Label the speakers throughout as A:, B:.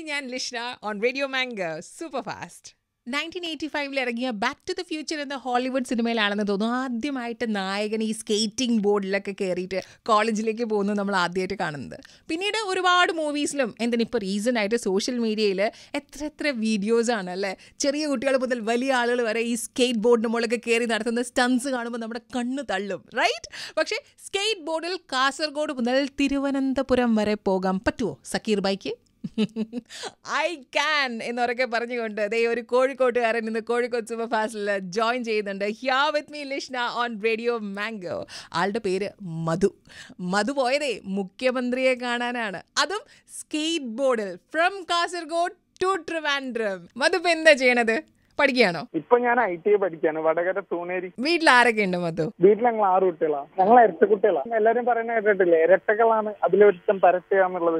A: ഞാൻ Lishna on radio mango super fast nineteen eighty ഫൈവിൽ ഇറങ്ങിയ ബാക്ക് ടു ദ ഫ്യൂച്ചർ എന്ന ഹോളിവുഡ് സിനിമയിലാണെന്ന് തോന്നുന്നു ആദ്യമായിട്ട് നായകൻ ഈ സ്കേറ്റിംഗ് ബോർഡിലൊക്കെ കയറിയിട്ട് കോളേജിലേക്ക് പോകുന്നത് നമ്മൾ ആദ്യമായിട്ട് കാണുന്നത് പിന്നീട് ഒരുപാട് മൂവീസിലും എന്തിനിപ്പോൾ റീസൺ ആയിട്ട് സോഷ്യൽ മീഡിയയിൽ എത്ര എത്ര വീഡിയോസ് ആണ് അല്ലേ ചെറിയ കുട്ടികൾ മുതൽ വലിയ ആളുകൾ വരെ ഈ സ്കേറ്റ് ബോർഡിന് മുകളിലൊക്കെ കയറി നടത്തുന്ന സ്റ്റൺസ് കാണുമ്പോൾ നമ്മുടെ കണ്ണ് തള്ളും റൈറ്റ് പക്ഷേ സ്കേറ്റ് ബോർഡിൽ കാസർഗോഡ് മുതൽ തിരുവനന്തപുരം വരെ പോകാൻ പറ്റുമോ സക്കീർ ബൈക്ക് ഐ ക്യാൻ എന്നൊക്കെ പറഞ്ഞുകൊണ്ട് ദേ ഒരു കോഴിക്കോട്ടുകാരൻ ഇന്ന് കോഴിക്കോട് സൂപ്പർ ഫാസ്റ്റിൽ ജോയിൻ ചെയ്യുന്നുണ്ട് here with me Lishna on radio mango ആളുടെ പേര് മധു മധു പോയതേ മുഖ്യമന്ത്രിയെ കാണാനാണ് അതും സ്കേറ്റ് ബോർഡിൽ ഫ്രം കാസർഗോഡ് ടു ട്രിവാൻഡ്രം മധു ഇപ്പൊ എന്താ ചെയ്യണത് പഠിക്കുകയാണോ
B: ഇപ്പൊ ഞാൻ ഐ ടി പഠിക്കാണ് വടകര തൂണേരി
A: വീട്ടിൽ ആരൊക്കെ ഉണ്ട് മധു
B: വീട്ടിൽ ഞങ്ങൾ ആറ് കുട്ടികളാണ് ഞങ്ങൾ ഇരട്ട കുട്ടികളാണ് എല്ലാരും പറയുന്ന കേട്ടിട്ടില്ലേ ഇരട്ടകളാണ് അതിലൊരുത്തം പരത്തുകയെന്നുള്ളത്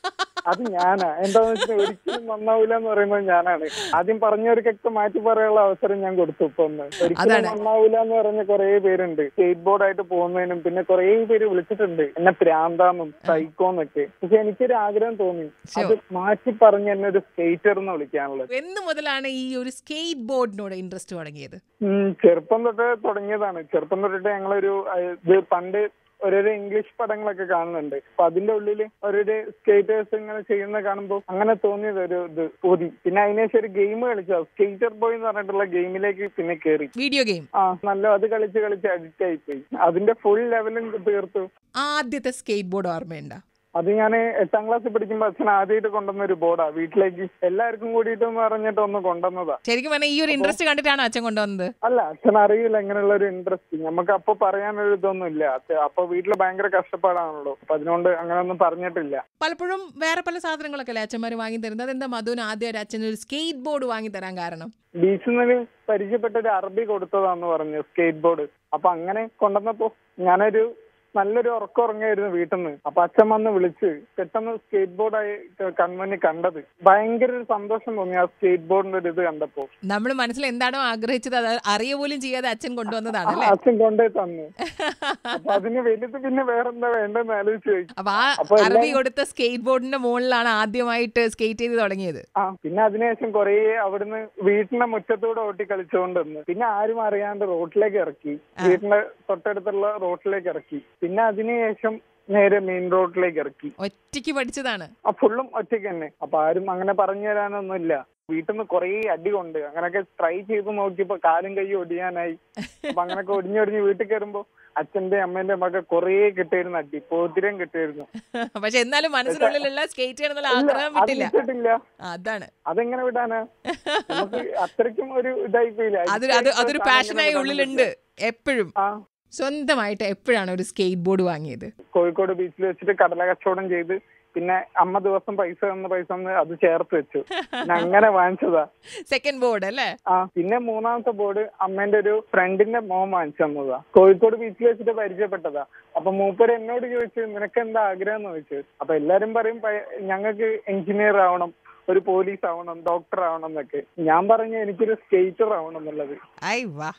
B: അത് ഞാനാ എന്താന്ന് വെച്ചാൽ ഒരിക്കലും നന്നാവില്ല എന്ന് പറയുന്നത് ഞാനാണ് ആദ്യം പറഞ്ഞവർക്കൊക്കെ മാറ്റി പറയാനുള്ള അവസരം ഞാൻ കൊടുത്തു ഇപ്പൊ ഒന്ന് ഒരിക്കലും
A: അതാണ്.
B: നന്നാവില്ല എന്ന് പറഞ്ഞ കുറെ പേരുണ്ട് സ്കേറ്റ് ബോർഡ് ആയിട്ട് പോകുന്നതിനും പിന്നെ കുറെ പേര് വിളിച്ചിട്ടുണ്ട് എന്നെ പ്രാന്താന്നും സൈക്കോന്നൊക്കെ പക്ഷെ എനിക്കൊരു ആഗ്രഹം തോന്നി അത് മാറ്റി പറഞ്ഞ് എന്നെ ഒരു സ്കേറ്റർ എന്ന് വിളിക്കാനുള്ളത്
A: എന്ന് മുതലാണ് ഈ ഒരു സ്കേറ്റ് ബോർഡിനോട് ഇൻട്രസ്റ്റ് തുടങ്ങിയത്
B: ഉം, ചെറുപ്പം തൊട്ട് തുടങ്ങിയതാണ് ചെറുപ്പം തൊട്ടിട്ട് ഞങ്ങളൊരു അഹ്, ഇത് പണ്ട് ഓരോരോ ഇംഗ്ലീഷ് പടങ്ങളൊക്കെ കാണുന്നുണ്ട് അപ്പൊ അതിന്റെ ഉള്ളിൽ ഓരോരോ സ്കേറ്റേഴ്സ് ഇങ്ങനെ ചെയ്യുന്ന കാണുമ്പോൾ അങ്ങനെ തോന്നിയത് ഒരു ഇത് ഊതി പിന്നെ അതിനുശേഷം ഒരു ഗെയിം കളിച്ച സ്കേറ്റർ ബോയ് എന്ന് പറഞ്ഞിട്ടുള്ള ഗെയിമിലേക്ക് പിന്നെ കയറി
A: വീഡിയോ ഗെയിം
B: ആ നല്ല അത് കളിച്ച് കളിച്ച് അഡിക്റ്റ് ആയിപ്പോയി അതിന്റെ ഫുൾ ലെവലും തീർത്തു
A: ആദ്യത്തെ സ്കേറ്റ് ബോർഡ് ഓർമ്മയുണ്ടോ
B: അത് ഞാൻ എട്ടാം ക്ലാസ്സിൽ പഠിക്കുമ്പോൾ അച്ഛൻ ആദ്യമായിട്ട് കൊണ്ടുവന്ന ഒരു ബോർഡാ വീട്ടിലേക്ക് എല്ലാവർക്കും കൂടിയിട്ട് എന്ന് പറഞ്ഞിട്ട് ഒന്ന് കൊണ്ടുവന്നതാ
A: ശരിക്കും പറഞ്ഞാൽ ഈ ഒരു ഇൻട്രസ്റ്റ് കണ്ടിട്ടാണോ അച്ഛൻ കൊണ്ടുവന്നത്
B: അല്ല അച്ഛൻ അറിയില്ല എങ്ങനെയുള്ള ഒരു ഇൻട്രസ്റ്റ് നമുക്ക് അപ്പൊ പറയാനൊരു ഇതൊന്നും ഇല്ല അച്ഛ- അപ്പൊ വീട്ടില് ഭയങ്കര കഷ്ടപ്പാടാണല്ലോ അപ്പൊ അതിനോണ്ട് അങ്ങനെയൊന്നും പറഞ്ഞിട്ടില്ല
A: പലപ്പോഴും വേറെ പല സാധനങ്ങളൊക്കെ അല്ലേ അച്ഛന്മാർ വാങ്ങി തരുന്നത് അതെന്താ മധുവിന് ആദ്യമായിട്ട് അച്ഛൻ ഒരു സ്കേറ്റ് ബോർഡ് വാങ്ങി തരാൻ കാരണം
B: ബീച്ചിൽ നിന്ന് പരിചയപ്പെട്ട ഒരു അറബി കൊടുത്തതാന്ന് പറഞ്ഞു സ്കേറ്റ് ബോർഡ് അപ്പൊ അങ്ങനെ കൊണ്ടുവന്നപ്പോ ഞാനൊരു നല്ലൊരു ഉറക്കം ഉറങ്ങായിരുന്നു വീട്ടിൽ നിന്ന് അപ്പൊ അച്ഛൻ വന്ന് വിളിച്ച് പെട്ടെന്ന് സ്കേറ്റ് ബോർഡായി കൺമുന്നിൽ കണ്ടത് ഭയങ്കര ഒരു സന്തോഷം തോന്നി ആ സ്കേറ്റ് ബോർഡിന്റെ ഒരു ഇത് കണ്ടപ്പോ
A: നമ്മൾ മനസ്സിൽ എന്താണോ ആഗ്രഹിച്ചത് അത് അറിയ പോലും ചെയ്യാതെ അച്ഛൻ കൊണ്ടുവന്നതാണ് അല്ലേ
B: അച്ഛൻ കൊണ്ടുപോയി തന്നു അപ്പൊ അതിന് വലുത് പിന്നെ വേറെന്താ വേണ്ടെന്ന് ആലോചിച്ച് ചോദിച്ചു
A: അപ്പൊ ആ
B: അപ്പൊ എല്ലാം-
A: അറബി കൊടുത്ത സ്കേറ്റ് ബോർഡിന്റെ മുകളിലാണ് ആദ്യമായിട്ട് സ്കേറ്റ് ചെയ്ത് തുടങ്ങിയത്
B: ആ പിന്നെ അതിനുശേഷം കൊറേ അവിടുന്ന് വീട്ടിന്റെ മുറ്റത്തൂടെ ഓട്ടി കളിച്ചുകൊണ്ടിരുന്നു പിന്നെ ആരും അറിയാണ്ട് റോട്ടിലേക്ക് ഇറക്കി വീട്ടിന്റെ തൊട്ടടുത്തുള്ള റോട്ടിലേക്ക് ഇറക്കി പിന്നെ അതിനുശേഷം നേരെ മെയിൻ റോഡിലേക്ക് ഇറക്കി
A: ഒറ്റയ്ക്ക് പഠിച്ചതാണ്
B: ആ ഫുള്ളും ഒറ്റയ്ക്ക് തന്നെ അപ്പൊ ആരും അങ്ങനെ പറഞ്ഞു തരാനൊന്നുമില്ല വീട്ടിൽ നിന്ന് കൊറേ അടി കൊണ്ട് അങ്ങനെയൊക്കെ ട്രൈ ചെയ്ത് നോക്കിയപ്പോ കാലും കൈ ഒടിയാനായി അപ്പൊ അങ്ങനൊക്കെ ഒടിഞ്ഞൊടിഞ്ഞ് വീട്ടിൽ കയറുമ്പോ അച്ഛന്റെ അമ്മേന്റെ മക കൊറേ കിട്ടിയിരുന്നു അടി പോതിരം കിട്ടിയിരുന്നു
A: പക്ഷെ എന്നാലും മനസ്സിനുള്ളിലുള്ള സ്കേറ്റ് ചെയ്യണമെന്നുള്ള
B: ഇല്ല,
A: ആഗ്രഹം
B: അത്
A: വിട്ടില്ല
B: വിട്ടിട്ടില്ല
A: ആ, അതാണ്
B: അതെങ്ങനെ വിടാനാ നമുക്ക് അത്രയ്ക്കും ഒരു ഇതായി പോയില്ല
A: അതൊരു അത് അതൊരു പാഷനായി ഉള്ളിലുണ്ട് എപ്പോഴും
B: ആ
A: സ്വന്തമായിട്ട് എപ്പോഴാണ് ഒരു സ്കേറ്റ് ബോർഡ് വാങ്ങിയത്
B: കോഴിക്കോട് ബീച്ചിൽ വെച്ചിട്ട് കടല കച്ചവടം ചെയ്ത് പിന്നെ അമ്മ ദിവസം പൈസ തന്ന പൈസ തന്ന് അത് ചേർത്ത് വെച്ചു പിന്നെ അങ്ങനെ വാങ്ങിച്ചതാ
A: സെക്കൻഡ് ബോർഡ് അല്ലേ
B: ആ പിന്നെ മൂന്നാമത്തെ ബോർഡ് അമ്മേന്റെ ഒരു ഫ്രണ്ടിന്റെ മോൻ വാങ്ങിച്ചു തന്നതാ കോഴിക്കോട് ബീച്ചിൽ വെച്ചിട്ട് പരിചയപ്പെട്ടതാ അപ്പൊ മൂപ്പര് എന്നോട് ചോദിച്ചു നിനക്ക് എന്താ ആഗ്രഹം എന്ന് ചോദിച്ചു അപ്പൊ എല്ലാരും പറയും പ- ഞങ്ങൾക്ക് എഞ്ചിനീയർ ആവണം ഒരു പോലീസ് ആവണം ഡോക്ടർ ആവണം എന്നൊക്കെ ഞാൻ പറഞ്ഞു എനിക്കൊരു സ്കേറ്റർ ആവണം എന്നുള്ളത്
A: ഐ വാ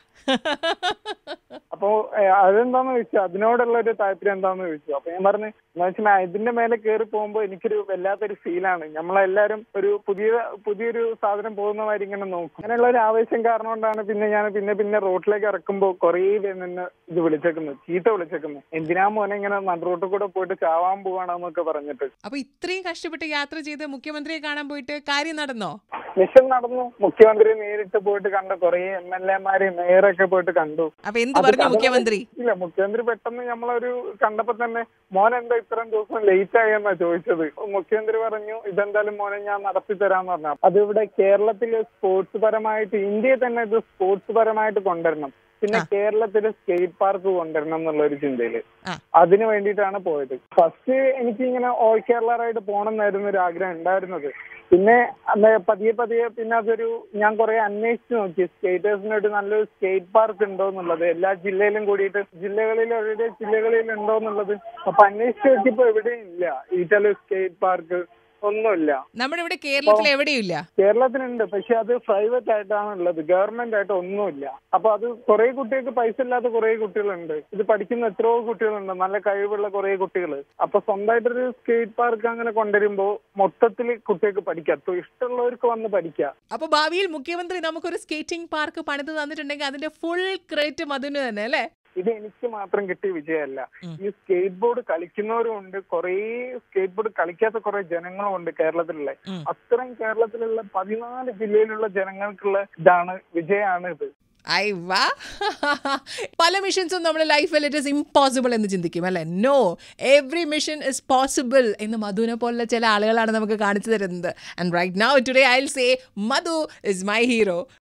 B: അപ്പോ ഏഹ്, അതെന്താന്ന് ചോദിച്ചു അതിനോടുള്ള ഒരു താല്പര്യം എന്താന്ന് ചോദിച്ചു അപ്പൊ ഞാൻ പറഞ്ഞു എന്ന് വെച്ചാൽ ഇതിന്റെ മേലെ കയറി പോകുമ്പോ എനിക്കൊരു വല്ലാത്തൊരു ഫീലാണ് നമ്മളെല്ലാരും ഒരു പുതിയ പുതിയൊരു സാധനം പോകുന്ന മാതിരി ഇങ്ങനെ നോക്കും അങ്ങനെയുള്ള ഒരു ആവേശം കാരണം കൊണ്ടാണ് പിന്നെ ഞാൻ പിന്നെ പിന്നെ റോട്ടിലേക്ക് ഇറക്കുമ്പോ കുറേ പേര് നിന്നെ ഇത് വിളിച്ചേക്കുന്നത് ചീത്ത വിളിച്ചേക്കുന്നത് എന്തിനാ മോനെ ഇങ്ങനെ നടുറോട്ടിൽ കൂടെ പോയിട്ട് ചാവാൻ പോവാണെന്നൊക്കെ പറഞ്ഞിട്ട്
A: അപ്പൊ ഇത്രയും കഷ്ടപ്പെട്ട് യാത്ര ചെയ്ത് മുഖ്യമന്ത്രിയെ കാണാൻ പോയിട്ട് കാര്യം നടന്നോ
B: മിഷൻ നടന്നു മുഖ്യമന്ത്രി നേരിട്ട് പോയിട്ട് കണ്ട കുറേ എം എൽ എമാരെ മേയറൊക്കെ പോയിട്ട് കണ്ടു
A: അപ്പൊ എന്ത്
B: അത്
A: പറഞ്ഞു
B: അത്
A: മുഖ്യമന്ത്രി
B: ഇല്ല മുഖ്യമന്ത്രി പെട്ടെന്ന് നമ്മളൊരു കണ്ടപ്പോ തന്നെ മോൻ എന്താ ഇത്രയും ദിവസം ലേറ്റ് ആയെന്നാ ചോദിച്ചത് മുഖ്യമന്ത്രി പറഞ്ഞു ഇതെന്തായാലും മോനെ ഞാൻ നടത്തി തരാന്ന് പറഞ്ഞു അത് ഇവിടെ കേരളത്തില് സ്പോർട്സ് പരമായിട്ട് ഇന്ത്യയിൽ തന്നെ ഇത് സ്പോർട്സ് പരമായിട്ട് കൊണ്ടുവരണം പിന്നെ
A: ആ.
B: കേരളത്തില് സ്കേറ്റ് പാർക്ക് കൊണ്ടുവരണം എന്നുള്ള ഒരു ചിന്തയില്
A: ആ.
B: അതിന് വേണ്ടിയിട്ടാണ് പോയത് ഫസ്റ്റ് എനിക്ക് ഇങ്ങനെ ഓൾ കേരള റൈഡ് പോകണം എന്നായിരുന്നു ഒരു ആഗ്രഹം ഉണ്ടായിരുന്നത് പിന്നെ അന്ന് പതിയെ പതിയെ പിന്നെ അതൊരു ഞാൻ കുറെ അന്വേഷിച്ച് നോക്കി സ്കേറ്റേഴ്സിന് ഒരു നല്ലൊരു സ്കേറ്റ് പാർക്ക് ഉണ്ടോ എന്നുള്ളത് എല്ലാ ജില്ലയിലും കൂടിയിട്ട് ജില്ലകളിൽ എവിടെ ജില്ലകളിൽ ഉണ്ടോ എന്നുള്ളത് അപ്പൊ അന്വേഷിച്ച് നോക്കിയപ്പോ എവിടെയും ഇല്ല ഈറ്റല് സ്കേറ്റ് പാർക്ക് ഒന്നുമില്ല
A: നമ്മുടെ ഇവിടെ കേരളത്തിൽ എവിടെയില്ല
B: കേരളത്തിലുണ്ട് പക്ഷെ അത് പ്രൈവറ്റ് ആയിട്ടാണ് ഉള്ളത് ഗവൺമെന്റ് ആയിട്ട് ഒന്നുമില്ല അപ്പൊ അത് കുറെ കുട്ടികൾക്ക് പൈസ ഇല്ലാത്ത കുറെ കുട്ടികളുണ്ട് ഇത് പഠിക്കുന്ന എത്രയോ കുട്ടികളുണ്ട് നല്ല കഴിവുള്ള കുറെ കുട്ടികൾ അപ്പൊ സ്വന്തമായിട്ടൊരു സ്കേറ്റ് പാർക്ക് അങ്ങനെ കൊണ്ടുവരുമ്പോ മൊത്തത്തിൽ കുട്ടികൾക്ക് പഠിക്കാം അപ്പൊ ഇഷ്ടമുള്ളവർക്ക് വന്ന് പഠിക്കാം
A: അപ്പൊ ഭാവിയിൽ മുഖ്യമന്ത്രി നമുക്കൊരു സ്കേറ്റിംഗ് പാർക്ക് പണിത് തന്നിട്ടുണ്ടെങ്കിൽ അതിന്റെ ഫുൾ ക്രെഡിറ്റ് മധുന് തന്നെ അല്ലേ
B: ഇത് എനിക്ക് മാത്രം കിട്ടിയ വിജയമല്ല
A: ഉം.
B: ഈ സ്കേറ്റ് ബോർഡ് കളിക്കുന്നവരും ഉണ്ട് കുറേ സ്കേറ്റ് ബോർഡ് കളിക്കാത്ത കുറെ ജനങ്ങളും ഉണ്ട് കേരളത്തിലുള്ള
A: ഉം.
B: അത്രയും കേരളത്തിലുള്ള പതിനാല് ജില്ലയിലുള്ള ജനങ്ങൾക്കുള്ള ഇതാണ് വിജയമാണ് ഇത്
A: ഐ വാ പല മിഷൻസും നമ്മുടെ ലൈഫിൽ ഇറ്റ് ഇസ് ഇമ്പോസിബിൾ എന്ന് ചിന്തിക്കും അല്ലെ no every mission is possible എന്ന് മധുവിനെ പോലുള്ള ചില ആളുകളാണ് നമുക്ക് കാണിച്ചു തരുന്നത് and right now today I say Madhu is my hero